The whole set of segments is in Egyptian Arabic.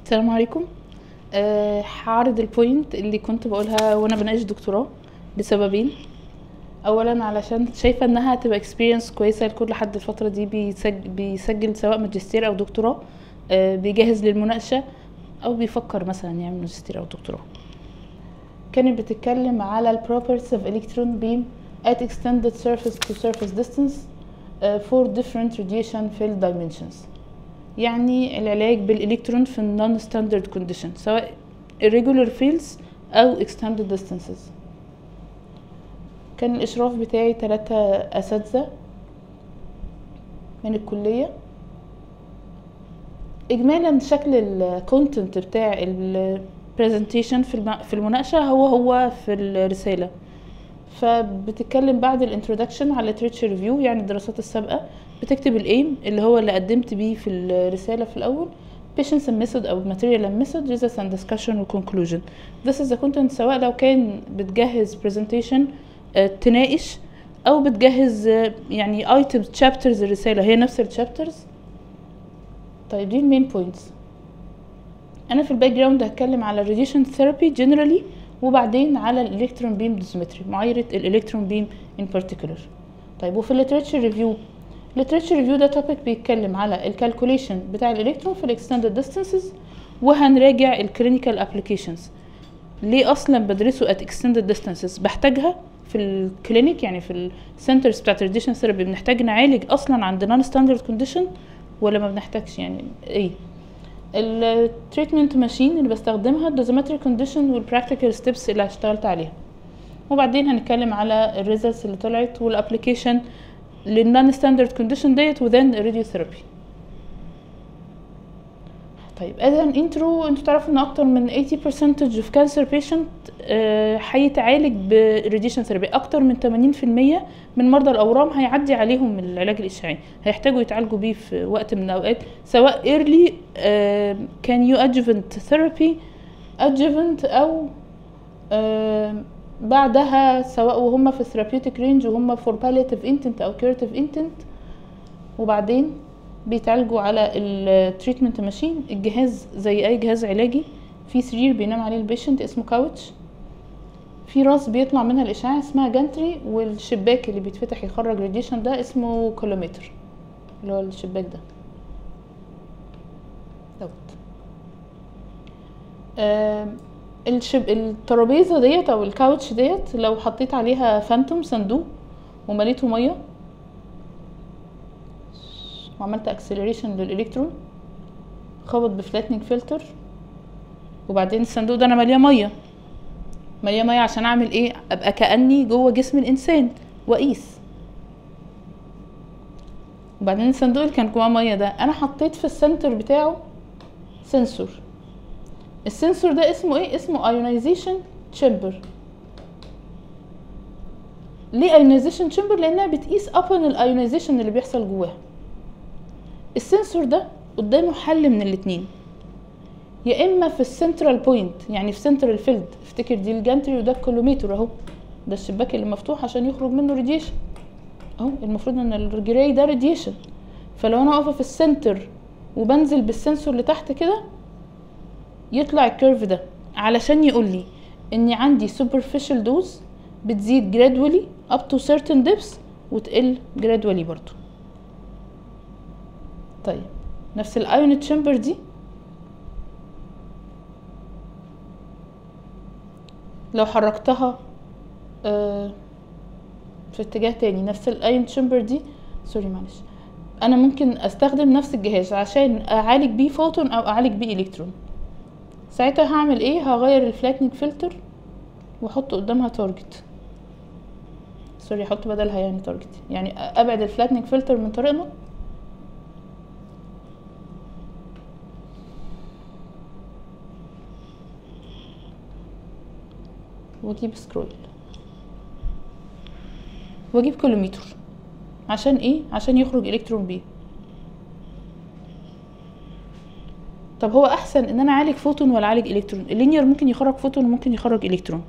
السلام عليكم أه هعرض البوينت اللي كنت بقولها وانا بناقش دكتوراه لسببين اولا علشان شايفه انها هتبقى experience كويسه لكل حد الفتره دي بيسجل, بيسجل سواء ماجستير او دكتوراه أه بيجهز للمناقشه او بيفكر مثلا يعمل ماجستير او دكتوراه كانت بتتكلم على ال properties of electron beam at extended surface to surface distance uh, for different radiation field dimensions يعني العلاج بالإلكترون في النون ستاندرد كونديشن سواء irregular fields أو extended distances كان الإشراف بتاعي تلاتة أساتذة من الكلية إجمالا شكل الكونتنت بتاع البرزنتيشن في الم- في المناقشة هو هو في الرسالة فبتتكلم بعد الانترودكشن على literature ريفيو يعني الدراسات السابقة بتكتب الايم اللي هو اللي قدمت بيه في الرسالة في الأول patients and method أو material and method results and discussion و conclusion this is the content سواء لو كان بتجهز presentation آه، تناقش أو بتجهز آه، يعني items chapters الرسالة هي نفس الchapters طيب دي المين بوينتس انا في الباك جراوند هتكلم على الراديشن ثيرابي جنرالي وبعدين على الالكترون بيم دوزيمتري معايره الالكترون بيم ان بارتيكولر طيب وفي الليتريتشر ريفيو الليتريتشر ريفيو ده توبيك بيتكلم على الكالكوليشن بتاع الالكترون في الاكستندد ديستانسز وهنراجع الكلينيكال ابلكيشنز ليه اصلا بدرسه at extended distances بحتاجها في الكلينيك يعني في السنترز بتاعت الراديشن ثيرابي بنحتاج نعالج اصلا عند نون ستاندرد كونديشن ولا ما بنحتاجش يعني ايه التريتمنت ماشين اللي بستخدمها الدوزيمتري كونديشن والبراكتيكال ستيبس اللي اشتغلت عليها وبعدين هنتكلم على الريزلتس اللي طلعت والابلكيشن للنون ستاندرد كونديشن ديت وذن الراديوثيرابي طيب اذا انترو انتوا تعرفوا ان اكتر من 80% of cancer patient آه، هيتعالج بالراديشن ثيرابي اكتر من 80% من مرضى الاورام هيعدي عليهم العلاج الاشعاعي هيحتاجوا يتعالجوا بيه في وقت من الاوقات سواء early آه، كان you adjuvant therapy adjuvant او آه، بعدها سواء وهم في therapeutic range وهم for palliative intent او curative intent وبعدين بيتعالجوا على التريتمنت ماشين الجهاز زي اي جهاز علاجي في سرير بينام عليه البيشنت اسمه كاوتش في راس بيطلع منها الاشعاع اسمها جانتري والشباك اللي بيتفتح يخرج راديشن ده اسمه كولومتر اللي هو الشباك ده دوت آم، الشب... الترابيزه ديت او الكاوتش ديت لو حطيت عليها فانتوم صندوق ومليته ميه وعملت اكسلريشن للالكترون خبط بفلاتنينج فلتر وبعدين الصندوق ده انا ملياه ميه ملياه ميه عشان اعمل ايه ابقى كاني جوه جسم الانسان واقيس وبعدين الصندوق اللي كان جواه ميه ده انا حطيت في السنتر بتاعه سنسور السنسور ده اسمه ايه اسمه ايونايزيشن تشامبر ليه ايونايزيشن تشامبر لانها بتقيس ابن الايونايزيشن اللي بيحصل جواها السنسور ده قدامه حل من الاتنين يا اما في السنترال بوينت يعني في سنترال فيلد افتكر دي الجانتري وده الكولوميتر اهو ده الشباك اللي مفتوح عشان يخرج منه راديشن اهو المفروض ان الجراي ده راديشن فلو انا واقفه في السنتر وبنزل بالسنسور لتحت كده يطلع الكيرف ده علشان يقول لي اني عندي superficial دوز بتزيد gradually up to certain depths وتقل gradually برضو طيب نفس الايون تشامبر دي لو حركتها آه، في اتجاه تاني نفس الايون تشامبر دي سوري معلش انا ممكن استخدم نفس الجهاز عشان اعالج بيه فوتون او اعالج بيه الكترون ساعتها هعمل ايه هغير الفلاتنينج فلتر واحط قدامها تارجت سوري احط بدلها يعني تارجت يعني ابعد الفلاتنينج فلتر من طريقنا واجيب سكرول واجيب كيلومتر عشان ايه عشان يخرج الكترون بيه طب هو احسن ان انا اعالج فوتون ولا اعالج الكترون اللينير ممكن يخرج فوتون وممكن يخرج الكترون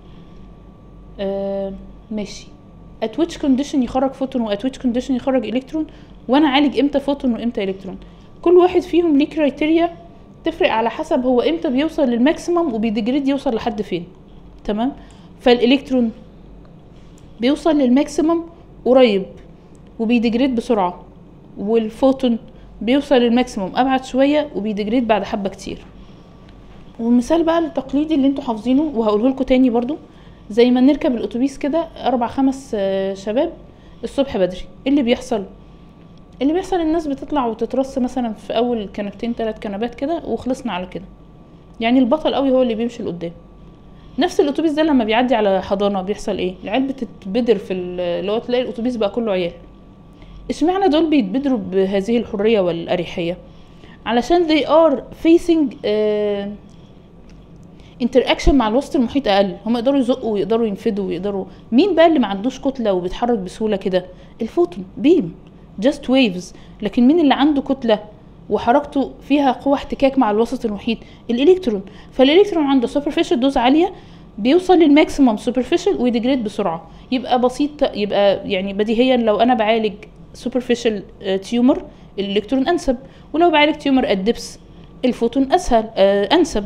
آه ماشي at which condition يخرج فوتون و at which condition يخرج الكترون وانا اعالج امتى فوتون وامتى الكترون كل واحد فيهم ليه كرايتيريا تفرق على حسب هو امتى بيوصل للماكسيمم وبيديجريد يوصل لحد فين تمام فالالكترون بيوصل للماكسيمم قريب وبيديجريد بسرعه والفوتون بيوصل للماكسيموم ابعد شويه وبيديجريد بعد حبه كتير والمثال بقى التقليدي اللي انتوا حافظينه وهقوله لكم تاني برضو زي ما نركب الاتوبيس كده اربع خمس آه، شباب الصبح بدري ايه اللي بيحصل اللي بيحصل الناس بتطلع وتترص مثلا في اول كنبتين ثلاث كنبات كده وخلصنا على كده يعني البطل قوي هو اللي بيمشي لقدام نفس الاتوبيس ده لما بيعدي على حضانه بيحصل ايه العيال بتتبدر في ال- اللي هو تلاقي الاتوبيس بقى كله عيال اشمعنى دول بيتبدروا بهذه الحريه والاريحيه علشان they are facing uh, interaction مع الوسط المحيط اقل هم يقدروا يزقوا ويقدروا ينفدوا ويقدروا مين بقى اللي ما عندوش كتله وبيتحرك بسهوله كده الفوتون بيم just waves لكن مين اللي عنده كتله وحركته فيها قوة احتكاك مع الوسط المحيط الالكترون فالالكترون عنده superficial دوز عالية بيوصل للماكسيموم superficial ويديجريد بسرعة يبقى بسيط يبقى يعني بديهيا لو انا بعالج superficial تيومر الالكترون انسب ولو بعالج تيومر الدبس الفوتون اسهل آه، انسب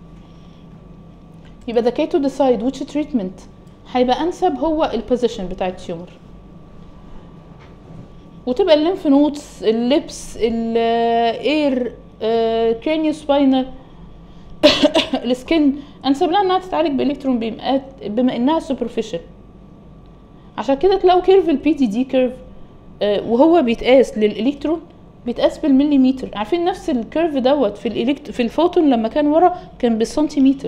يبقى the key to decide which treatment هيبقى انسب هو البوزيشن بتاع التيومر وتبقى الليمف نودز اللبس الاير كرانيو سباينال السكن انسب لها انها تتعالج بالكترون بيم آت- بما انها سوبرفيشال عشان كده تلاقوا كيرف البي دي دي كيرف وهو بيتقاس للالكترون بيتقاس بالمليمتر عارفين نفس الكيرف دوت في الإلكت... في الفوتون لما كان ورا كان بالسنتيمتر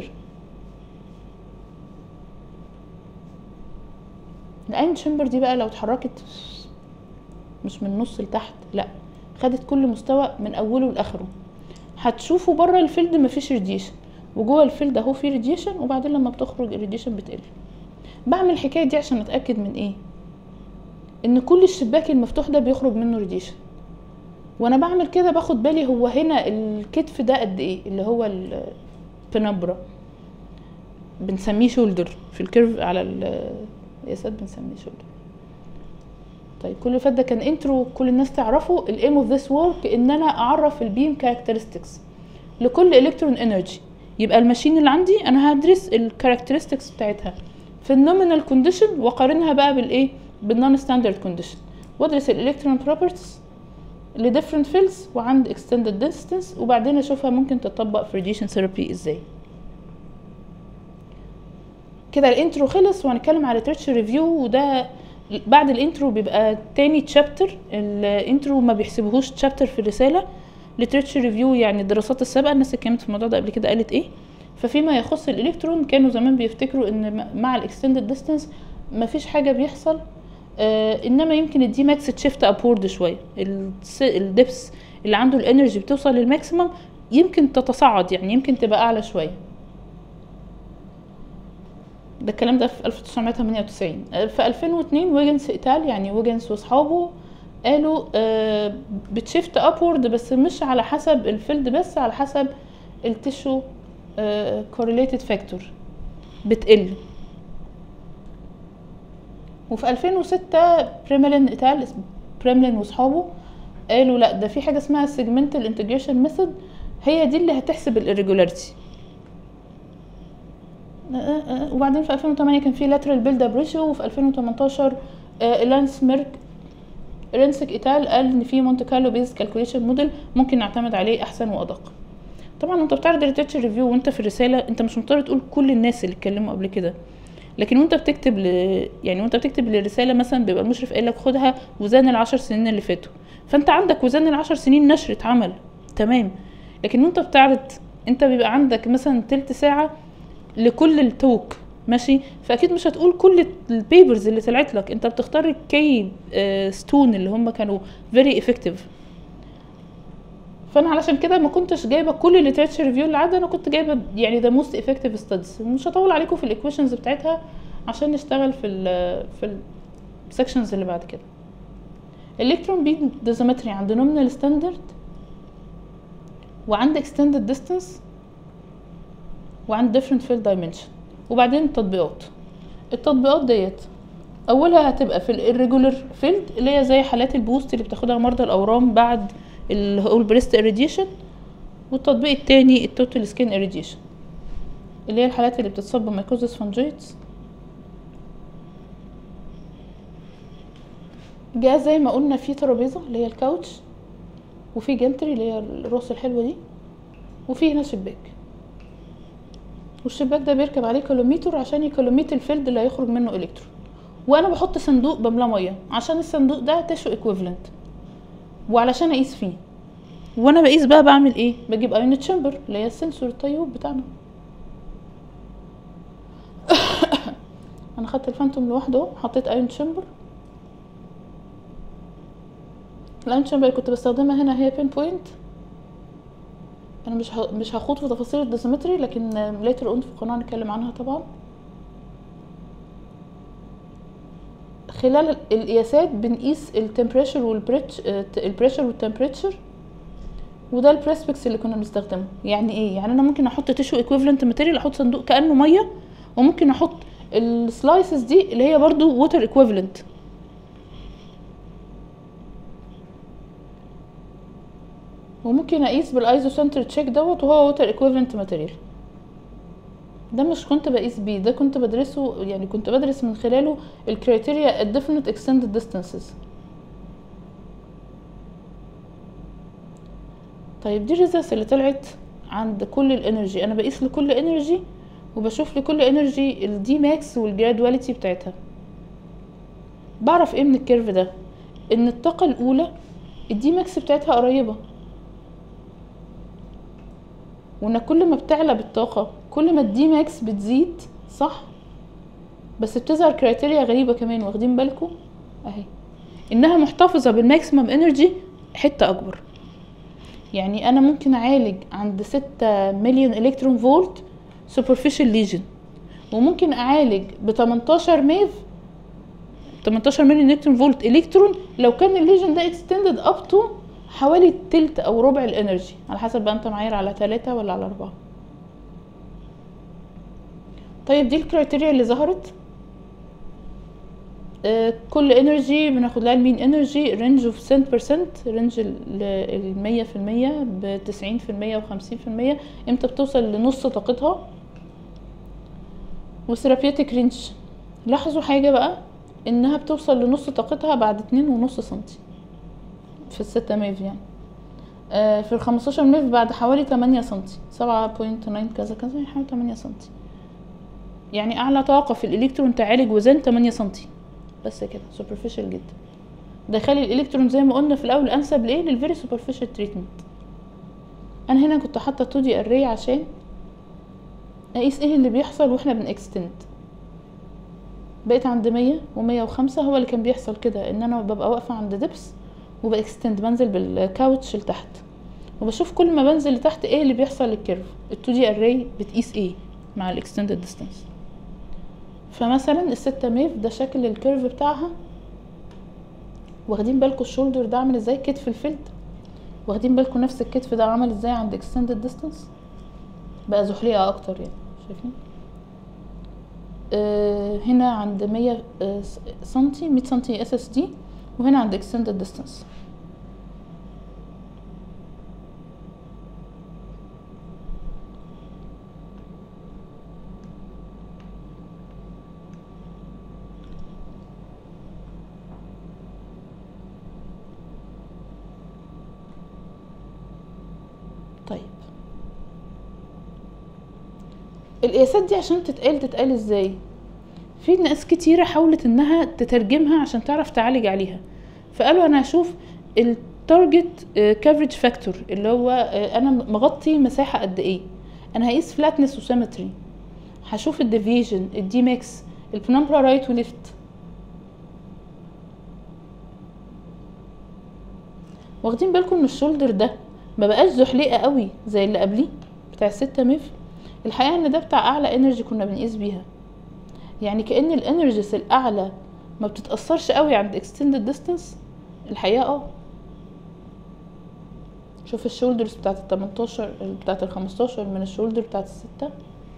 الاين تشامبر دي بقى لو اتحركت مش من النص لتحت لا خدت كل مستوى من اوله لاخره هتشوفوا بره الفيلد مفيش راديشن وجوه الفيلد اهو في راديشن وبعدين لما بتخرج الراديشن بتقل بعمل الحكايه دي عشان اتاكد من ايه ان كل الشباك المفتوح ده بيخرج منه راديشن وانا بعمل كده باخد بالي هو هنا الكتف ده قد ايه اللي هو البنبرة بنسميه شولدر في الكيرف على القياسات بنسميه شولدر طيب كل اللي فات ده كان انترو كل الناس تعرفه الايم اوف ذس ورك ان انا اعرف البيم كاركترستكس لكل الكترون انرجي يبقى الماشين اللي عندي انا هدرس الكاركترستكس بتاعتها في النومينال كونديشن واقارنها بقى بالايه بالنون ستاندرد كونديشن وادرس الالكترون بروبرتيز لديفرنت فيلدز وعند extended distance وبعدين اشوفها ممكن تطبق في radiation therapy ازاي كده الانترو خلص وهنتكلم على literature ريفيو وده بعد الانترو بيبقى تاني تشابتر الانترو ما بيحسبوهوش تشابتر في الرساله literature ريفيو يعني الدراسات السابقه الناس اللي كانت في الموضوع ده قبل كده قالت ايه ففيما يخص الالكترون كانوا زمان بيفتكروا ان مع الاكستندد ديستانس مفيش حاجه بيحصل آه انما يمكن الدي ماكس تشيفت ابورد شويه الس- الدبس اللي عنده الانرجي بتوصل للماكسيمم يمكن تتصاعد يعني يمكن تبقى اعلى شويه ده الكلام ده في 1998 آه، في 2002 ويجنس ايتال يعني ويجنس واصحابه قالوا آه بتشيفت ابورد بس مش على حسب الفيلد بس على حسب التشو كورليتد فاكتور بتقل وفي 2006 بريملين ايتال اسم- بريملين واصحابه قالوا لا ده في حاجه اسمها سيجمنتال انتجريشن ميثود هي دي اللي هتحسب الirregularity وبعدين في 2008 كان في lateral build up ratio وفي 2018 آه، لانس ميرك رينسك ايتال قال ان في مونte كارلو بيز كالكوليشن موديل ممكن نعتمد عليه احسن وادق طبعا انت بتعرض الريتيرش ريفيو وانت في الرساله انت مش مضطر تقول كل الناس اللي اتكلموا قبل كده لكن وانت بتكتب ل... يعني وانت بتكتب للرساله مثلا بيبقى المشرف قايل لك خدها وزان العشر سنين اللي فاتوا فانت عندك وزان العشر سنين نشر اتعمل تمام لكن وانت بتعرض انت بيبقى عندك مثلا تلت ساعه لكل التوك ماشي فاكيد مش هتقول كل البيبرز اللي طلعت لك انت بتختار الكي آه، ستون اللي هم كانوا فيري افكتيف فانا علشان كده ما كنتش جايبه كل الليترشر ريفيو اللي عدى انا كنت جايبه يعني ذا موست افكتيف ستادز مش هطول عليكم في الايكويشنز بتاعتها عشان نشتغل في ال في السكشنز اللي بعد كده الكترون بيت ديزومتري عند نومينال ستاندرد وعند extended distance وعند different field dimension وبعدين التطبيقات التطبيقات ديت اولها هتبقى في الirregular field اللي هي زي حالات البوست اللي بتاخدها مرضى الاورام بعد اللي هو البريست irradiation والتطبيق التاني التوتال سكين اريديشن اللي هي الحالات اللي بتتصاب بميكوزس فانجيتس جاء زي ما قلنا في ترابيزه اللي هي الكاوتش وفي جنتري اللي هي الراس الحلوه دي وفي هنا شباك والشباك ده بيركب عليه كيلومتر عشان يكيلوميت الفيلد اللي هيخرج منه الكترون وانا بحط صندوق بملاه ميه عشان الصندوق ده تشو ايكويفالنت وعلشان اقيس فيه وانا بقيس بقى بعمل ايه بجيب ايون تشامبر اللي هي السنسور الطيوب بتاعنا انا خدت الفانتوم لوحده اهو، حطيت ايون تشامبر الايون تشامبر اللي كنت بستخدمها هنا هي بين بوينت انا مش ه... مش هخوض في تفاصيل الدوسيمتري لكن ليتر اون في القناه نتكلم عنها طبعا خلال ال- القياسات بنقيس التمبريتشر والبريتش البريشر والتمبريتشر وده البريسبكس اللي كنا بنستخدمه يعني ايه يعني انا ممكن احط تيشو ايكويفالنت ماتيريال احط صندوق كانه ميه وممكن احط السلايسز دي اللي هي برضو ووتر ايكويفالنت وممكن اقيس بالايزوسنتر تشيك دوت وهو ووتر ايكويفالنت ماتيريال ده مش كنت بقيس بيه ده كنت بدرسه يعني كنت بدرس من خلاله الكريتيريا الديفينيت اكستندد ديستانسز طيب دي الريزلتس اللي طلعت عند كل الانرجي انا بقيس لكل انرجي وبشوف لكل انرجي الدي ماكس والجرادواليتي بتاعتها بعرف ايه من الكيرف ده ان الطاقه الاولى الدي ماكس بتاعتها قريبه وان كل ما بتعلى بالطاقه كل ما الدي ماكس بتزيد صح بس بتظهر كرايتيريا غريبه كمان واخدين بالكم اهي انها محتفظه بالماكسيمم انرجي حته اكبر يعني انا ممكن اعالج عند ستة مليون الكترون فولت سوبرفيشال ليجن وممكن اعالج ب 18 ميف 18 مليون الكترون فولت الكترون لو كان الليجن ده اكستندد اب تو حوالي تلت او ربع الانرجي على حسب بقى انت معايير على تلاتة ولا على أربعة طيب دي الكرايتيريا اللي ظهرت آه، كل انرجي بناخد لها المين انرجي رينج اوف 10% رينج المية في المية بتسعين في المية وخمسين في المية امتى بتوصل لنص طاقتها وثيرابيوتيك رينج لاحظوا حاجة بقى انها بتوصل لنص طاقتها بعد اتنين ونص سنتي في الستة ميف يعني آه، في الخمستاشر ميف بعد حوالي تمانية سنتي سبعة بوينت ناين كذا كذا يعني حوالي تمانية سنتي يعني اعلى طاقة في الالكترون تعالج وزن تمانية سنتي بس كده سوبرفيشال جدا ده يخلي الالكترون زي ما قلنا في الاول انسب لايه للفيري سوبرفيشال تريتمنت انا هنا كنت حاطه 2 دي اري عشان اقيس ايه اللي بيحصل واحنا بنكستند بقيت عند مية ومية وخمسة هو اللي كان بيحصل كده ان انا ببقى واقفة عند دبس وباكستند بنزل بالكاوتش لتحت وبشوف كل ما بنزل لتحت ايه اللي بيحصل للكيرف ال2 دي اري بتقيس ايه مع الاكستندد ديستانس فمثلا الستة ميف ده شكل الكيرف بتاعها واخدين بالكم الشولدر ده عامل ازاي كتف الفيلد واخدين بالكم نفس الكتف ده عمل ازاي عند اكستندد ديستانس بقى زحليقة اكتر يعني شايفين آه هنا عند مية آه سنتي مية سنتي اس اس دي وهنا عند extended distance طيب القياسات دي عشان تتقال تتقال ازاي في ناس كتيرة حاولت انها تترجمها عشان تعرف تعالج عليها فقالوا انا هشوف التارجت كافريج فاكتور اللي هو آه، انا مغطي مساحة قد ايه انا هقيس فلاتنس وسيمتري هشوف الديفيجن الدي ماكس البنمبرا رايت وليفت واخدين بالكم ان الشولدر ده ما بقاش زحليقه قوي زي اللي قبليه بتاع الستة ميف الحقيقه ان ده بتاع اعلى انرجي كنا بنقيس بيها يعني كأن الانرجيز الاعلى ما بتتأثرش قوي عند extended distance الحقيقة اه شوف الشولدرز بتاعت ال 18 بتاعت ال 15 من الشولدر بتاعت الستة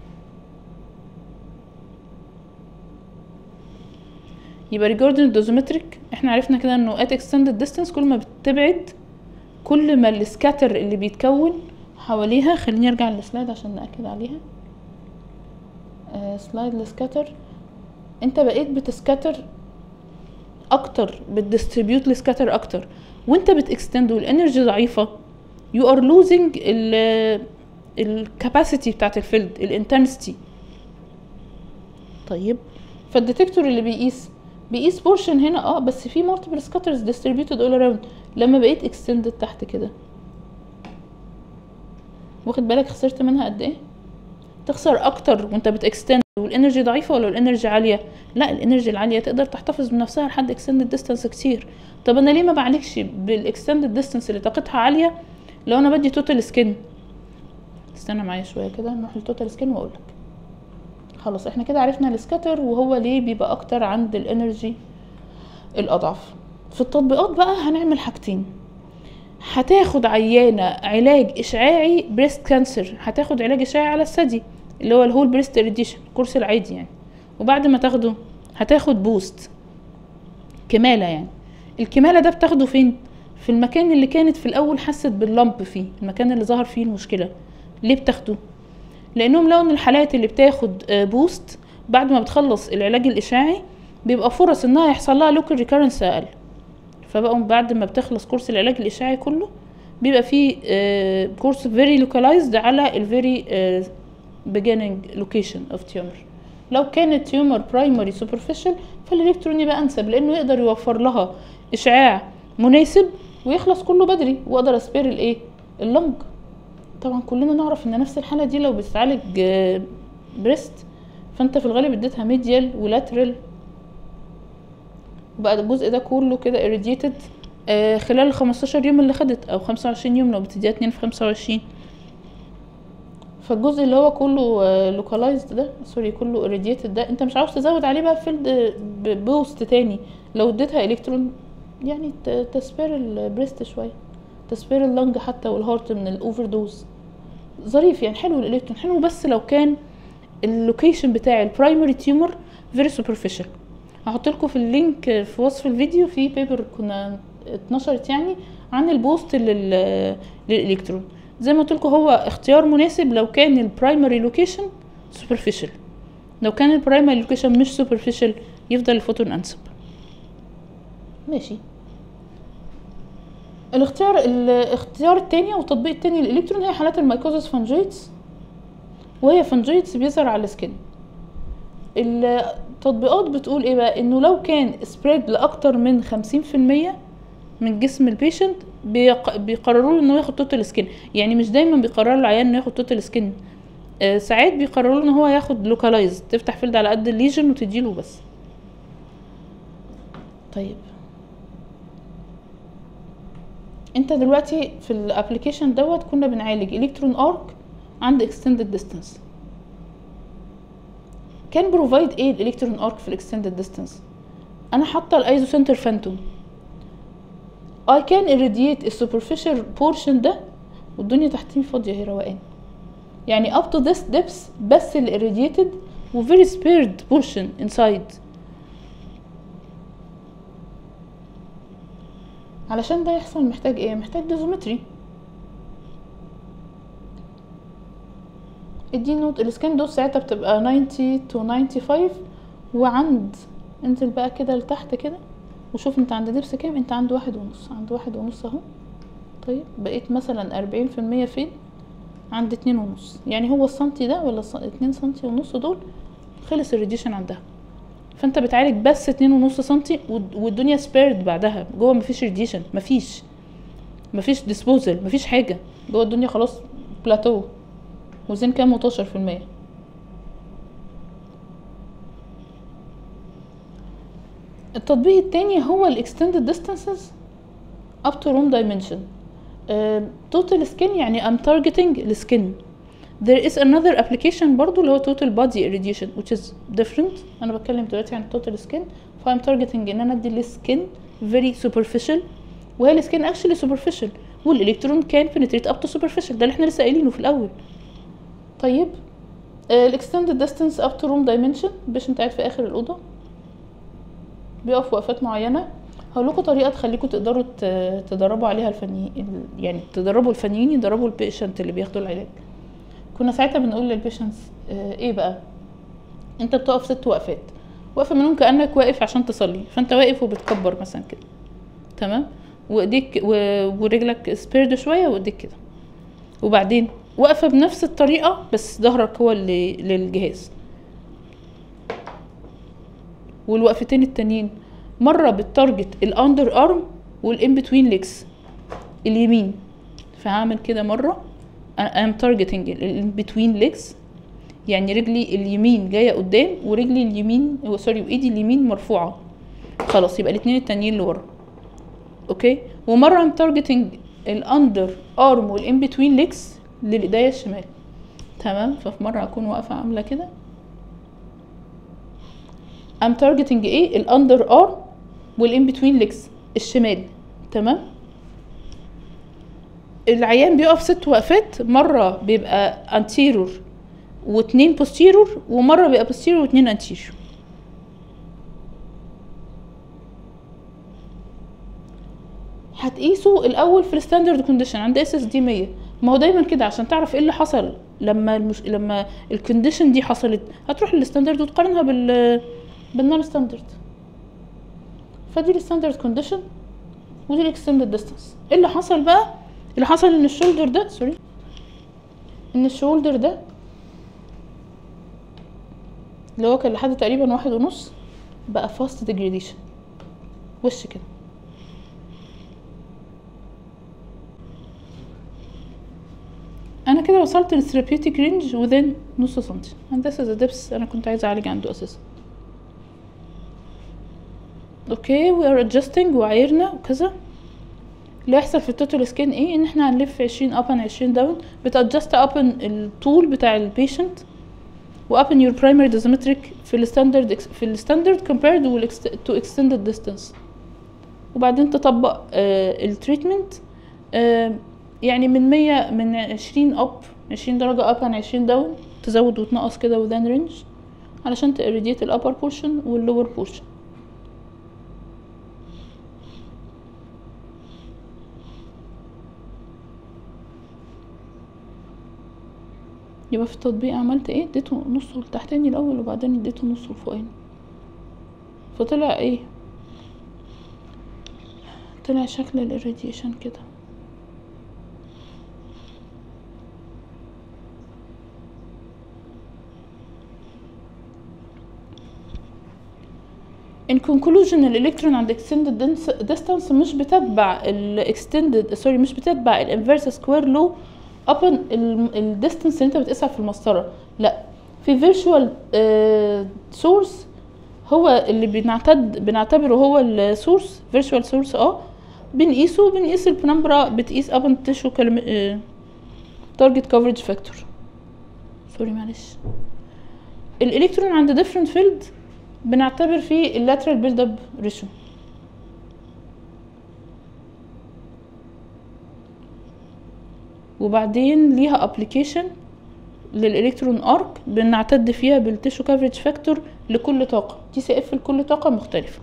يبقى regarding الدوزومتريك احنا عرفنا كده انه at extended distance كل ما بتبعد كل ما السكاتر اللي بيتكون حواليها خليني ارجع للسلايد عشان ناكد عليها آه سلايد السكاتر انت بقيت بتسكاتر اكتر بتديستريبيوت السكاتر اكتر وانت بتكستند والانرجي ضعيفه you are losing ال الكاباسيتي بتاعت الفيلد الانتنسيتي طيب فالديتكتور اللي بيقيس بيقيس بورشن هنا اه بس في multiple scatters distributed all around لما بقيت extended تحت كده واخد بالك خسرت منها قد ايه تخسر اكتر وانت بتكستند والانرجي ضعيفه ولا الانرجي عاليه لا الانرجي العاليه تقدر تحتفظ بنفسها لحد اكستندد ديستانس كتير طب انا ليه ما بعالجش بالاكستندد ديستانس اللي طاقتها عاليه لو انا بدي توتال سكين استنى معايا شويه كده نروح للتوتال سكين واقول لك خلاص احنا كده عرفنا السكاتر وهو ليه بيبقى اكتر عند الانرجي الاضعف في التطبيقات بقى هنعمل حاجتين هتاخد عيانة علاج إشعاعي بريست كانسر هتاخد علاج إشعاعي على الثدي اللي هو الهول بريست إريديشن الكورس العادي يعني وبعد ما تاخده هتاخد بوست كمالة يعني الكمالة ده بتاخده فين؟ في المكان اللي كانت في الأول حست باللمب فيه المكان اللي ظهر فيه المشكلة ليه بتاخده؟ لأنهم لقوا إن الحالات اللي بتاخد آه، بوست بعد ما بتخلص العلاج الإشعاعي بيبقى فرص إنها يحصل لها لوكال ريكارنس أقل فبقوا بعد ما بتخلص كورس العلاج الإشعاعي كله بيبقى فيه آه، كورس فيري لوكالايزد على الفيري beginning location of tumor لو كانت تيومر برايمري سوبرفيشال فالالكترون يبقى انسب لانه يقدر يوفر لها اشعاع مناسب ويخلص كله بدري واقدر اسبير الايه اللنج طبعا كلنا نعرف ان نفس الحاله دي لو بتعالج آه، بريست فانت في الغالب اديتها ميديال ولاترال بقى الجزء ده كله كده irradiated آه خلال ال 15 يوم اللي خدت او 25 يوم لو بتديها 2 في 25 فالجزء اللي هو كله لوكالايزد ده سوري كله irradiated ده انت مش عاوز تزود عليه بقى فيلد بوست تاني لو اديتها الكترون يعني ت- تسبير البريست شويه تسبير اللنج حتى والهارت من الاوفر دوز ظريف يعني حلو الالكترون حلو بس لو كان اللوكيشن بتاع البرايمري تيومر فيري سوبرفيشال هحط لكم في اللينك في وصف الفيديو في بيبر كنا اتنشرت يعني عن البوست لل للالكترون زي ما قلت لكم هو اختيار مناسب لو كان البرايمري لوكيشن سوبرفيشال لو كان البرايمري لوكيشن مش سوبرفيشال يفضل الفوتون انسب ماشي الاختيار الاختيار التاني او التطبيق التاني للالكترون هي حالات الميكوزس فانجيتس وهي فانجيتس بيظهر على السكن التطبيقات بتقول ايه بقى انه لو كان سبريد لاكتر من خمسين في المية من جسم البيشنت بيق... بيقرروا له انه ياخد توتال سكين يعني مش دايما بيقرروا العيان انه ياخد توتال سكين آه ساعات بيقرروا له ان هو ياخد لوكالايز تفتح فيلد على قد الليجن وتديله بس طيب انت دلوقتي في الابلكيشن دوت كنا بنعالج الكترون ارك عند اكستندد ديستانس كان بروفايد ايه الالكترون ارك في الاكستندد ديستانس انا حاطه الايزو سنتر فانتوم I can irradiate السوبرفيشال بورشن ده والدنيا تحتيه فاضيه هي روقان يعني up to this depth بس ال irradiated و very spared portion inside علشان ده يحصل محتاج ايه محتاج دوزومتري ادي نوت السكان دوز ساعتها بتبقى 90 to 95 وعند انزل بقى كده لتحت كده وشوف انت عند دبس كام انت عند واحد ونص عند واحد ونص اهو طيب بقيت مثلا أربعين في المية فين عند اتنين ونص يعني هو السنتي ده ولا الس- اتنين سنتي ونص دول خلص الريديشن عندها فانت بتعالج بس اتنين ونص سنتي والد- والدنيا سبيرد بعدها جوه مفيش ريديشن مفيش مفيش ديسبوزل مفيش حاجه جوه الدنيا خلاص بلاتو وزين كام 12 في المية التطبيق التاني هو الاكستندد distances up to room dimension uh, total skin يعني I'm targeting السكن there is another application برضو اللي هو total body irradiation which is different انا بتكلم دلوقتي عن total skin ف I'm targeting ان انا ادي السكن very superficial وهي السكن actually superficial والالكترون كان penetrate up to superficial ده اللي احنا لسه قايلينه في الاول طيب الاكستندد distance up to room dimension باش انت قاعد في اخر الاوضه بيقف وقفات معينه هقول لكم طريقه تخليكم تقدروا ت- تدربوا عليها الفنيين ال- يعني تدربوا الفنيين يدربوا البيشنت اللي بياخدوا العلاج كنا ساعتها بنقول للبيشنتس آه، ايه بقى انت بتقف ست وقفات وقفه منهم كانك واقف عشان تصلي فانت واقف وبتكبر مثلا كده تمام وايديك و- ورجلك سبيرد شويه وايديك كده وبعدين واقفه بنفس الطريقه بس ظهرك هو اللي للجهاز والوقفتين التانيين مره بالتارجت الاندر ارم والان بتوين ليجز اليمين فهعمل كده مره ام تارجتنج الان بتوين ليجز يعني رجلي اليمين جايه قدام ورجلي اليمين أو سوري وايدي اليمين مرفوعه خلاص يبقى الاتنين التانيين لورا اوكي ومره ام تارجتنج الاندر ارم والان بتوين ليجز للايديا الشمال تمام ففي مره اكون واقفه عامله كده ام تارجتنج ايه الاندر ارم والان بتوين ليجز الشمال تمام العيان بيقف ست وقفات مره بيبقى انتيرور واتنين بوستيرور ومره بيبقى بوستيرور واتنين انتيرور هتقيسوا الاول في الستاندرد كونديشن عند اس اس دي 100 ما هو دايما كده عشان تعرف ايه اللي حصل لما المش... لما الكونديشن دي حصلت هتروح للستاندرد وتقارنها بال بالنون ستاندرد فدي الستاندرد كونديشن ودي الاكستندد ديستانس ايه اللي حصل بقى اللي حصل ان الشولدر ده سوري ان الشولدر ده اللي هو كان لحد تقريبا واحد ونص بقى فاست ديجريديشن وش كده انا كده وصلت للثيرابيوتيك رينج within نص سنتي and this is a depth انا كنت عايزه اعالج عنده اساسا اوكي we are adjusting وعايرنا وكذا اللي هيحصل في التوتال سكين ايه ان احنا هنلف عشرين up and عشرين down بتادجست up الطول بتاع البيشنت و up in your primary dosimetric في الستاندرد في الستاندرد compared to extended distance وبعدين تطبق آه التريتمنت آه يعني من مية من عشرين اب عشرين درجة اب عن عشرين داون تزود وتنقص كده within range علشان تإريديت الأبر بورشن واللور بورشن يبقى في التطبيق عملت ايه اديته نصه التحتاني الأول وبعدين اديته نصه الفوقاني فطلع ايه طلع شكل الإريديشن كده in conclusion الالكترون عند extended distance مش بتتبع ال extended سوري مش بتتبع ال inverse square law upon ال ال distance اللي انت بتقيسها في المسطرة لا في virtual uh, source هو اللي بنعتد بنعتبره هو السورس virtual source اه بنقيسه بنقيس البنمبرا بتقيس upon tissue كلم... uh, target coverage factor سوري معلش الالكترون عند different field بنعتبر فيه اللاترال بيلد اب ريشيو وبعدين ليها ابلكيشن للالكترون ارك بنعتد فيها بالتيشو كافريج فاكتور لكل طاقه تي سي اف لكل طاقه مختلفه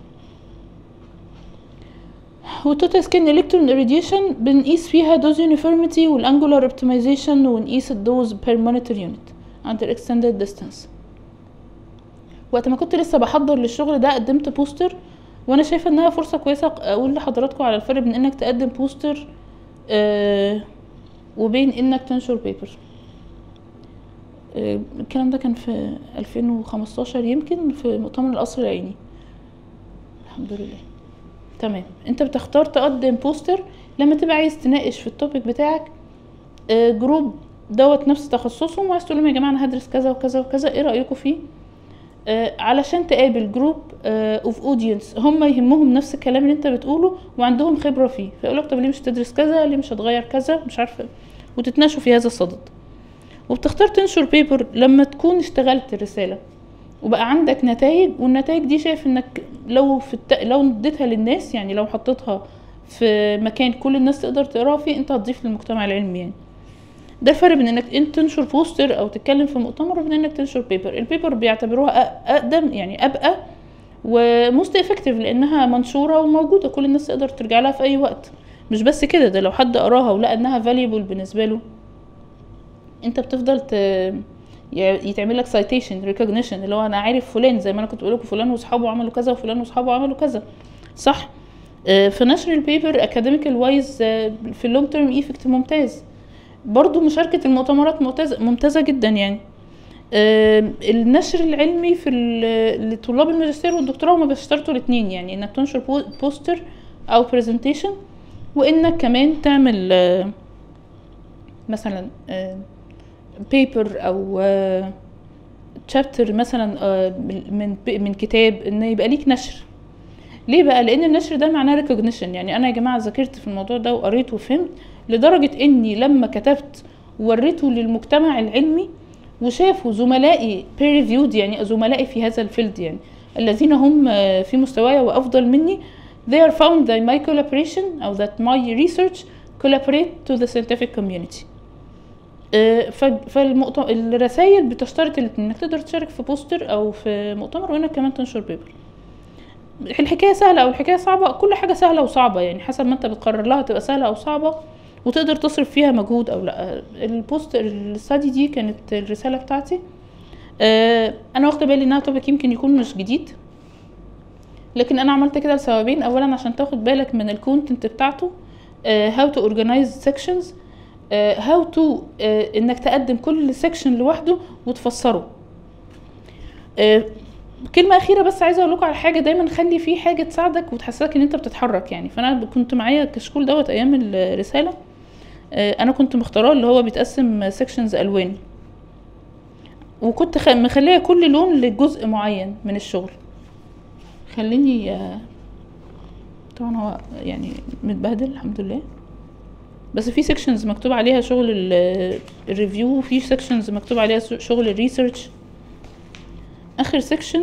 والتوتال سكين الكترون اريديشن بنقيس فيها دوز يونيفورميتي والانجولار اوبتمايزيشن ونقيس الدوز بير مونيتور يونت عند الاكستندد ديستانس وقت ما كنت لسه بحضر للشغل ده قدمت بوستر وانا شايفه انها فرصه كويسه اقول لحضراتكم على الفرق بين انك تقدم بوستر آه وبين انك تنشر بيبر آه الكلام ده كان في 2015 يمكن في مؤتمر القصر العيني الحمد لله تمام انت بتختار تقدم بوستر لما تبقى عايز تناقش في التوبيك بتاعك آه جروب دوت نفس تخصصهم وعايز تقول لهم يا جماعه انا هدرس كذا وكذا وكذا ايه رايكم فيه آه علشان تقابل جروب اوف آه اودينس هم يهمهم نفس الكلام اللي انت بتقوله وعندهم خبره فيه فيقول لك طب ليه مش تدرس كذا ليه مش هتغير كذا مش عارفه وتتناقشوا في هذا الصدد وبتختار تنشر بيبر لما تكون اشتغلت الرساله وبقى عندك نتائج والنتائج دي شايف انك لو في الت... لو اديتها للناس يعني لو حطيتها في مكان كل الناس تقدر تقراها فيه انت هتضيف للمجتمع العلمي يعني ده الفرق بين انك انت تنشر بوستر او تتكلم في مؤتمر وبين انك تنشر بيبر البيبر بيعتبروها اقدم يعني ابقى وموست افكتيف لانها منشوره وموجوده كل الناس تقدر ترجع لها في اي وقت مش بس كده ده لو حد قراها ولقى انها valuable بالنسبه له انت بتفضل ت... ي- يتعمل لك سايتيشن ريكوجنيشن اللي هو انا عارف فلان زي ما انا كنت بقول لكم فلان واصحابه عملوا كذا وفلان واصحابه عملوا كذا صح آه، في نشر البيبر اكاديميكال وايز في اللونج تيرم ايفكت ممتاز برضو مشاركة المؤتمرات ممتازة ممتازة جدا يعني آه، النشر العلمي في ال- لطلاب الماجستير والدكتوراه هما بيشترطوا الاثنين يعني انك تنشر بو- بوستر او برزنتيشن وانك كمان تعمل آه، مثلا بيبر او تشابتر مثلا آه، من من كتاب ان يبقى ليك نشر ليه بقى لان النشر ده معناه ريكوجنيشن يعني انا يا جماعه ذاكرت في الموضوع ده وقريت وفهمت لدرجه اني لما كتبت ووريته للمجتمع العلمي وشافوا زملائي peer reviewed يعني زملائي في هذا الفيلد يعني الذين هم آه، في مستواي وافضل مني they are found that my collaboration او that my research collaborate to the scientific community آه، ف- فالمؤت... الرسائل بتشترط الاتنين انك تقدر تشارك في بوستر او في مؤتمر وانك كمان تنشر بيبر الحكايه سهله او الحكايه صعبه كل حاجه سهله وصعبه يعني حسب ما انت بتقرر لها تبقى سهله او صعبه وتقدر تصرف فيها مجهود او لا البوست الستادي دي كانت الرساله بتاعتي آه، انا واخده بالي انها توبيك يمكن يكون مش جديد لكن انا عملت كده لسببين اولا عشان تاخد بالك من الكونتنت بتاعته آه، how to organize sections آه، how to آه، انك تقدم كل سيكشن لوحده وتفسره آه، كلمة أخيرة بس عايزة أقول لكم على حاجة دايما خلي في حاجة تساعدك وتحسسك إن أنت بتتحرك يعني فأنا كنت معايا كشكول دوت أيام الرسالة آه، أنا كنت مختاراه اللي هو بيتقسم سيكشنز ألوان وكنت خ- مخليه كل لون لجزء معين من الشغل خليني آه، طبعا هو يعني متبهدل الحمد لله بس في سيكشنز مكتوب عليها شغل ال- الريفيو وفي سيكشنز مكتوب عليها شغل الريسيرش اخر سيكشن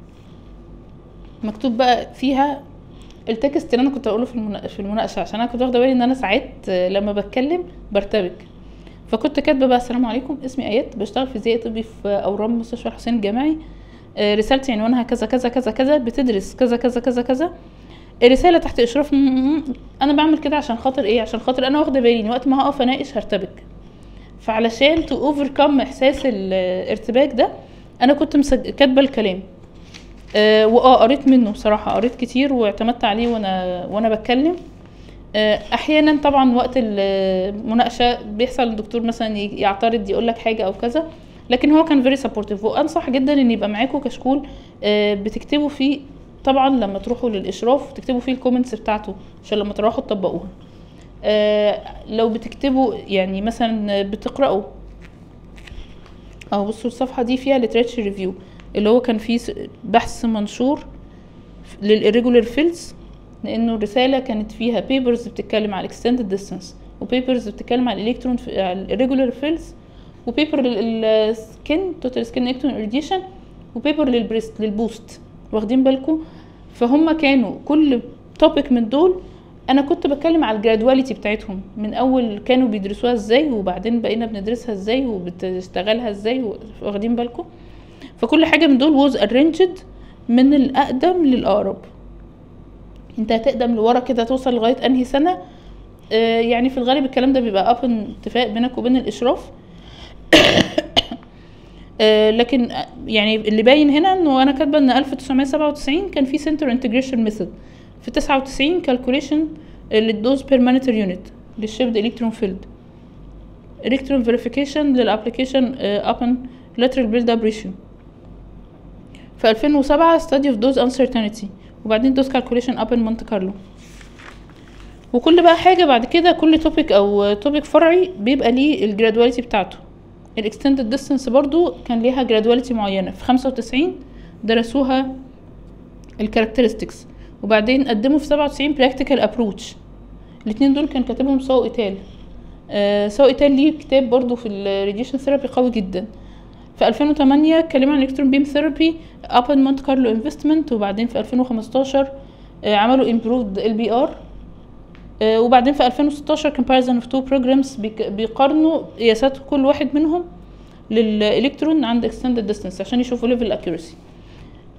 مكتوب بقى فيها التكست اللي انا كنت اقوله في المنا- في المناقشه عشان انا كنت واخده بالي ان انا ساعات آه، لما بتكلم برتبك فكنت كاتبه بقى السلام عليكم اسمي ايات بشتغل فيزيائي طبي في اورام مستشفى الحسين الجامعي آه، رسالتي عنوانها كذا كذا كذا كذا بتدرس كذا كذا كذا كذا الرساله تحت اشراف م- م- م. انا بعمل كده عشان خاطر ايه عشان خاطر انا واخده بالي ان وقت ما هقف اناقش هرتبك فعلشان تو اوفركم احساس الارتباك ده انا كنت مسج... كاتبه الكلام آه واه قريت منه بصراحه قريت كتير واعتمدت عليه وانا وانا بتكلم آه احيانا طبعا وقت المناقشه بيحصل الدكتور مثلا ي- يعترض يقول لك حاجه او كذا لكن هو كان فيري سبورتيف وانصح جدا ان يبقى معاكم كشكول آه بتكتبوا فيه طبعا لما تروحوا للاشراف تكتبوا فيه الكومنتس بتاعته عشان لما تروحوا تطبقوها آه لو بتكتبوا يعني مثلا بتقرأوا اه بصوا الصفحة دي فيها literature ريفيو اللي هو كان فيه س- بحث منشور للirregular fields لانه الرسالة كانت فيها papers بتتكلم على extended distance وبيبرز بتتكلم على الالكترون على الirregular fields وبيبر للسكين توتال سكين الكترون irradiation وبيبر للبريست للبوست واخدين بالكم فهم كانوا كل توبيك من دول انا كنت بتكلم على الجرادواليتي بتاعتهم من اول كانوا بيدرسوها ازاي وبعدين بقينا بندرسها ازاي وبتشتغلها ازاي واخدين بالكم فكل حاجه من دول was arranged من الاقدم للاقرب انت هتقدم لورا كده توصل لغايه انهي سنه آه يعني في الغالب الكلام ده بيبقى اب اتفاق بينك وبين الاشراف آه لكن آه، يعني اللي باين هنا انه انا كاتبه ان 1997 كان في سنتر انتجريشن ميثود في 99 كالكوليشن للدوز بير مانيتر يونت للشيبد الكترون فيلد الكترون فيريفيكيشن للابلكيشن ابن lateral build up ratio في 2007 study of dose uncertainty وبعدين dose calculation up in مونte كارلو وكل بقى حاجة بعد كده كل توبيك او توبيك فرعي بيبقى ليه الجرادواليتي بتاعته الاكستندد ديستانس برضو كان ليها جرادواليتي معينة في 95 درسوها الكاركترستكس وبعدين قدموا في 97 براكتيكال ابروتش الاتنين دول كان كاتبهم سو ايتال آه سو ايتال ليه كتاب برضو في الراديشن ثيرابي قوي جدا في 2008 اتكلموا عن الكترون بيم ثيرابي ابن مونت كارلو انفستمنت وبعدين في 2015 آه عملوا امبروفد ال بي ار وبعدين في 2016 comparison of two programs بيك- بيقارنوا قياسات كل واحد منهم للالكترون عند extended distance عشان يشوفوا level accuracy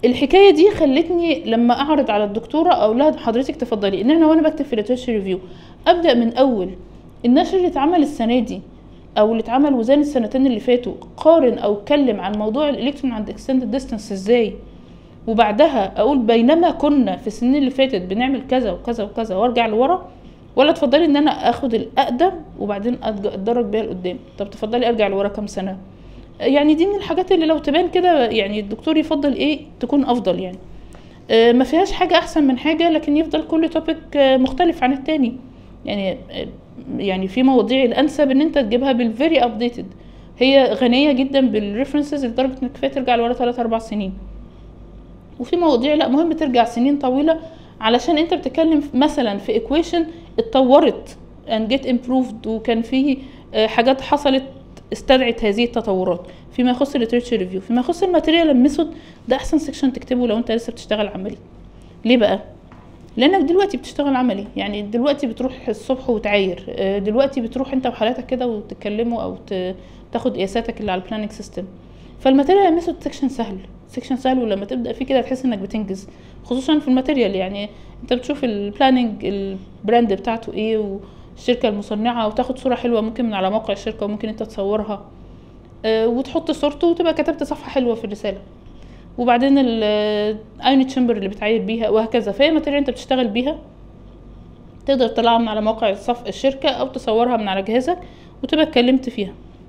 الحكايه دي خلتني لما اعرض على الدكتوره اقول لها حضرتك تفضلي ان انا وانا بكتب في ليترشر ريفيو ابدا من اول النشر اللي اتعمل السنه دي او اللي اتعمل وزان السنتين اللي فاتوا قارن او اتكلم عن موضوع الالكترون عند اكستندد ديستانس ازاي وبعدها اقول بينما كنا في السنين اللي فاتت بنعمل كذا وكذا وكذا وارجع لورا ولا تفضلي ان انا اخد الاقدم وبعدين أتج- اتدرج بيها لقدام طب تفضلي ارجع لورا كام سنه يعني دي من الحاجات اللي لو تبان كده يعني الدكتور يفضل ايه تكون افضل يعني آه، ما فيهاش حاجة أحسن من حاجة لكن يفضل كل توبيك مختلف عن التاني يعني آه، يعني في مواضيع الأنسب إن أنت تجيبها بالفيري أبديتد هي غنية جدا بالريفرنسز لدرجة إنك كفاية ترجع لورا تلات أربع سنين وفي مواضيع لا مهم ترجع سنين طويلة علشان انت بتتكلم في- مثلا في ايكويشن اتطورت and get improved وكان في آه، حاجات حصلت استدعت هذه التطورات فيما يخص الليترشر ريفيو فيما يخص الماتيريال ميثود ده احسن سيكشن تكتبه لو انت لسه بتشتغل عملي ليه بقى لانك دلوقتي بتشتغل عملي يعني دلوقتي بتروح الصبح وتعاير آه، دلوقتي بتروح انت وحالاتك كده وتتكلموا او ت- تاخد قياساتك اللي على البلاننج سيستم فالماتيريال ميثود سيكشن سهل سيكشن سهل ولما تبدا فيه كده تحس انك بتنجز خصوصا في الماتيريال يعني انت بتشوف البلاننج البراند بتاعته ايه والشركه المصنعه وتاخد صوره حلوه ممكن من على موقع الشركه وممكن انت تصورها آه، وتحط صورته وتبقى كتبت صفحه حلوه في الرساله وبعدين الايون تشامبر اللي بتعاير بيها وهكذا فهي ماتيريال انت بتشتغل بيها تقدر تطلعها من على موقع الصف الشركه او تصورها من على جهازك وتبقى اتكلمت فيها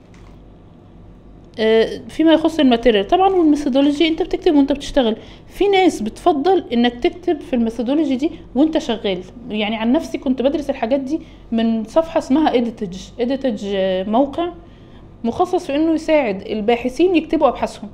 آه، فيما يخص الماتيريال طبعا والميثودولوجي انت بتكتب وانت بتشتغل في ناس بتفضل انك تكتب في الميثودولوجي دي وانت شغال يعني عن نفسي كنت بدرس الحاجات دي من صفحه اسمها اديتج اديتج موقع مخصص في انه يساعد الباحثين يكتبوا ابحاثهم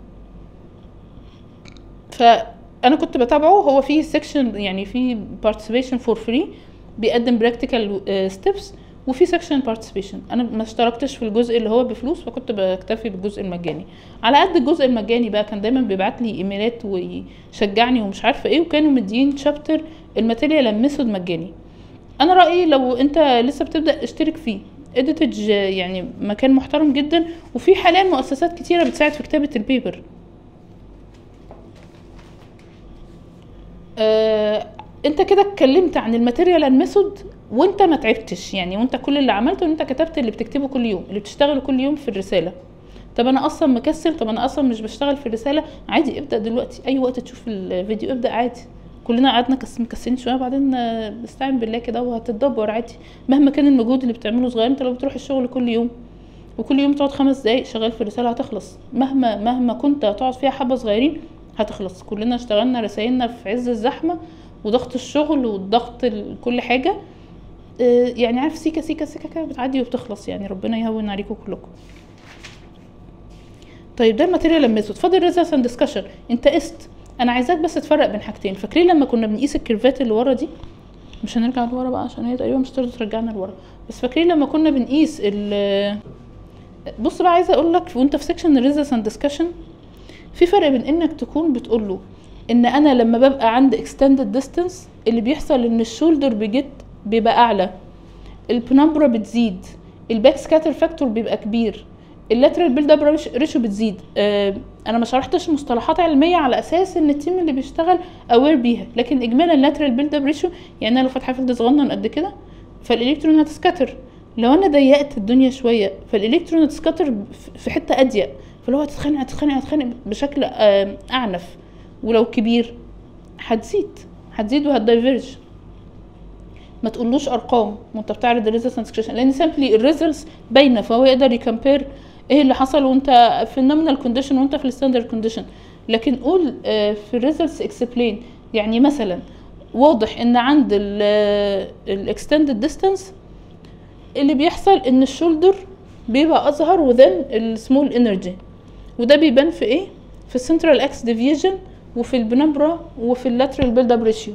فانا كنت بتابعه هو في سيكشن يعني في participation فور فري بيقدم براكتيكال ستيبس وفي سيكشن بارتيسيبيشن انا ما اشتركتش في الجزء اللي هو بفلوس فكنت بكتفي بالجزء المجاني على قد الجزء المجاني بقى كان دايما بيبعت لي ايميلات ويشجعني ومش عارفه ايه وكانوا مدين شابتر الماتيريال ميثود مجاني انا رايي لو انت لسه بتبدا اشترك فيه اديتج يعني مكان محترم جدا وفي حاليا مؤسسات كتيره بتساعد في كتابه البيبر آه، انت كده اتكلمت عن الماتيريال ميثود وانت ما تعبتش يعني وانت كل اللي عملته ان انت كتبت اللي بتكتبه كل يوم اللي بتشتغله كل يوم في الرساله طب انا اصلا مكسل طب انا اصلا مش بشتغل في الرساله عادي ابدا دلوقتي اي وقت تشوف الفيديو ابدا عادي كلنا قعدنا كس- مكسلين شويه بعدين آه، استعين بالله كده وهتتدبر عادي مهما كان المجهود اللي بتعمله صغير انت لو بتروح الشغل كل يوم وكل يوم تقعد خمس دقايق شغال في الرساله هتخلص مهما مهما كنت هتقعد فيها حبه صغيرين هتخلص كلنا اشتغلنا رسايلنا في عز الزحمه وضغط الشغل والضغط ال- كل حاجه آه، يعني عارف سيكا سيكا سيكا كده بتعدي وبتخلص يعني ربنا يهون عليكم كلكم طيب ده الماتيريال ميثود فاضل ريزلتس اند ديسكشن انت قست انا عايزاك بس تفرق بين حاجتين فاكرين لما كنا بنقيس الكيرفات اللي ورا دي مش هنرجع لورا بقى عشان هي تقريبا مش هتقدر ترجعنا لورا بس فاكرين لما كنا بنقيس ال بص بقى عايزه اقول لك وانت في سيكشن ريزلتس اند ديسكشن في فرق بين انك تكون بتقول له ان انا لما ببقى عند اكستندد ديستانس اللي بيحصل ان الشولدر بيجت بيبقى اعلى البنمبرا بتزيد الباك سكاتر فاكتور بيبقى كبير اللاترال بيلد اب ريشيو بتزيد آه انا ما شرحتش مصطلحات علميه على اساس ان التيم اللي بيشتغل اوير بيها لكن اجمالا اللاترال بيلد اب ريشيو يعني انا لو فاتحه فيلد صغنن قد كده فالالكترون هتسكتر لو انا ضيقت الدنيا شويه فالالكترون هتسكتر في حته اضيق فلو هتتخانق هتتخانق هتتخانق بشكل آه اعنف ولو كبير هتزيد هتزيد وهتدايفرج ما تقولوش ارقام وانت بتعرض الريزلتس سكشن لان سامبلي الريزلتس باينه فهو يقدر يكمبير ايه اللي حصل وانت في النومينال كونديشن وانت في الستاندرد كونديشن لكن قول آه، في الريزلتس اكسبلين يعني مثلا واضح ان عند الاكستندد ديستانس اللي بيحصل ان الشولدر بيبقى اظهر وذن السمول انرجي وده بيبان في ايه في السنترال اكس ديفيجن وفي البنبرا وفي اللاترال بيلد اب ريشيو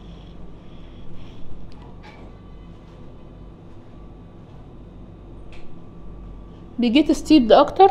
بيجيت ستيب ده اكتر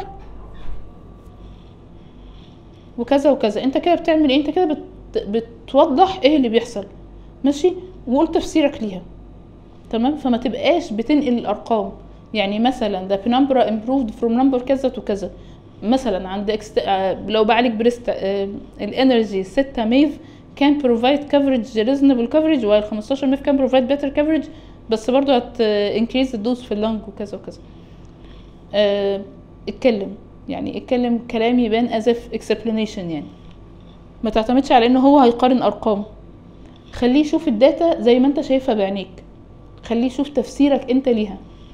وكذا وكذا انت كده بتعمل ايه انت كده بت... بتوضح ايه اللي بيحصل ماشي وقول تفسيرك ليها تمام فما تبقاش بتنقل الارقام يعني مثلا ده بنمبر improved from number كذا to كذا مثلا عند اكست... آه، لو بعالج بريست آه، الانرجي 6 ميف كان بروفايد كفرج ريزونبل كفرج وال 15 ميف كان بروفايد بيتر كفرج بس برضه هت انكريز الدوز في اللنج وكذا وكذا آه، اتكلم يعني اتكلم كلام يبان از اف اكسبلانيشن يعني ما تعتمدش على انه هو هيقارن ارقام خليه يشوف الداتا زي ما انت شايفها بعينيك خليه يشوف تفسيرك انت ليها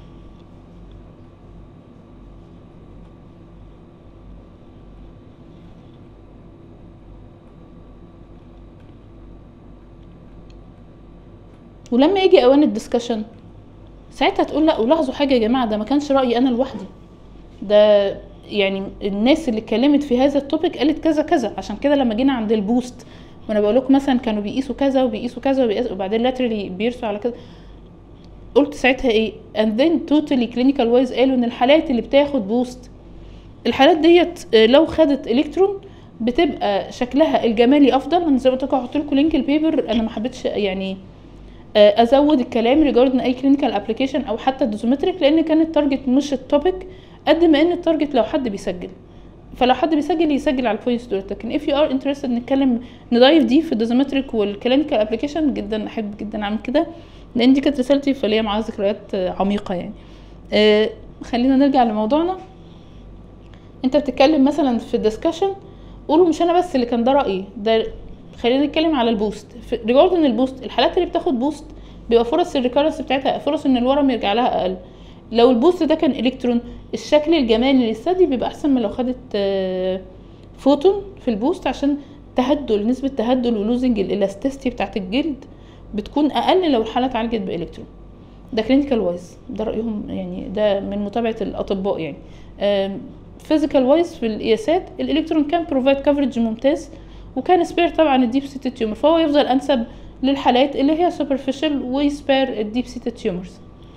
ولما يجي اوان الدسكشن ساعتها تقول لا ولاحظوا حاجه يا جماعه ده ما كانش رايي انا لوحدي ده يعني الناس اللي اتكلمت في هذا التوبيك قالت كذا كذا عشان كده لما جينا عند البوست وانا بقول لكم مثلا كانوا بيقيسوا كذا وبيقيسوا كذا وبيقيسوا وبعدين لاترالي بيرسوا على كذا قلت ساعتها ايه and then totally clinical wise قالوا ان الحالات اللي بتاخد بوست الحالات ديت آه، لو خدت الكترون بتبقى شكلها الجمالي افضل انا زي ما قلت لكم هحط لكم لينك البيبر انا ما حبيتش يعني آه، ازود الكلام ريجاردن اي كلينيكال ابلكيشن او حتى الدوزومتريك لان كان التارجت مش التوبيك قد ما ان التارجت لو حد بيسجل فلو حد بيسجل يسجل على البوينتس دول لكن if you are interested نتكلم ندايف دي في الدوزومتريك والكلينيكال ابلكيشن جدا احب جدا اعمل كده لان دي كانت رسالتي فليا معاها ذكريات آه، عميقه يعني آه، خلينا نرجع لموضوعنا انت بتتكلم مثلا في الدسكشن قولوا مش انا بس اللي كان ده رايي ده خلينا نتكلم على البوست ريجاردن البوست الحالات اللي بتاخد بوست بيبقى فرص الريكارنس بتاعتها فرص ان الورم يرجع لها اقل لو البوست ده كان الكترون الشكل الجمالي للثدي بيبقى احسن من لو خدت آه، فوتون في البوست عشان تهدل نسبة تهدل ولوزنج الالاستيستي بتاعت الجلد بتكون اقل لو الحالة اتعالجت بالكترون ده كلينيكال وايز ده رايهم يعني ده من متابعه الاطباء يعني فيزيكال وايز في القياسات الالكترون كان بروفايد كفرج ممتاز وكان سبير طبعا الديب سيتد تيومر فهو يفضل انسب للحالات اللي هي سوبرفيشال ويسبير الديب سيتد تيومرز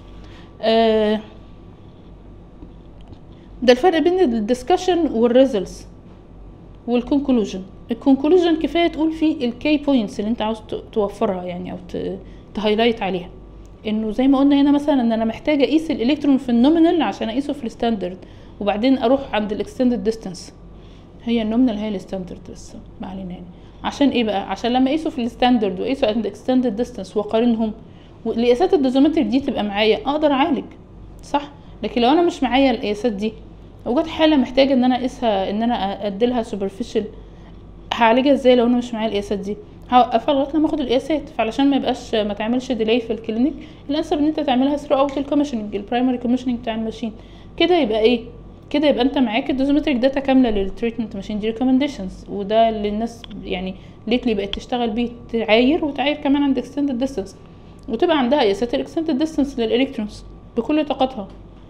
ده الفرق بين الدسكشن والريزلتس والكونكلوجن الكونكلوجن كفايه تقول فيه الكي بوينتس اللي انت عاوز ت- توفرها يعني او ت- تهايلايت عليها انه زي ما قلنا هنا مثلا ان انا محتاجه اقيس الالكترون في النومينال عشان اقيسه في الستاندرد وبعدين اروح عند الاكستندد ديستانس هي النومينال هي الستاندرد بس ما علينا يعني عشان ايه بقى عشان لما اقيسه في الستاندرد واقيسه عند اكستندد ديستانس واقارنهم والقياسات الدوزومتريك دي تبقى معايا اقدر اعالج صح لكن لو انا مش معايا القياسات دي وجت حاله محتاجه ان انا اقيسها ان انا اديلها سوبرفيشال هعالجها ازاي لو انا مش معايا القياسات دي هوقفها لغايه لما اخد القياسات فعلشان ما يبقاش ما تعملش ديلي في الكلينيك الانسب ان انت تعملها ثرو اوت الكوميشننج البرايمري كوميشننج بتاع الماشين كده يبقى ايه كده يبقى انت معاك الدوزومتريك داتا كامله للتريتمنت ماشين دي ريكومنديشنز وده اللي الناس يعني ليتلي بقت تشتغل بيه تعاير وتعاير كمان عند اكستندد ديستانس وتبقى عندها قياسات الاكستندد ديستانس للالكترونز بكل طاقتها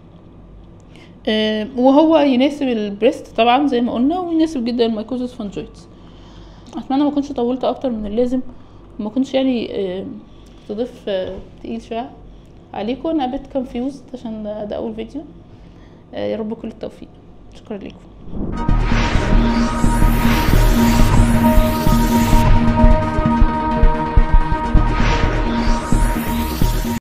آه، وهو يناسب البريست طبعا زي ما قلنا ويناسب جدا الميكوزس فانجويتس اتمنى ما اكونش طولت اكتر من اللازم وما كنتش يعني آه، تضيف آه، تقيل شويه عليكم انا بيت كونفيوزد عشان ده, ده اول فيديو آه، يا رب كل التوفيق شكرا لكم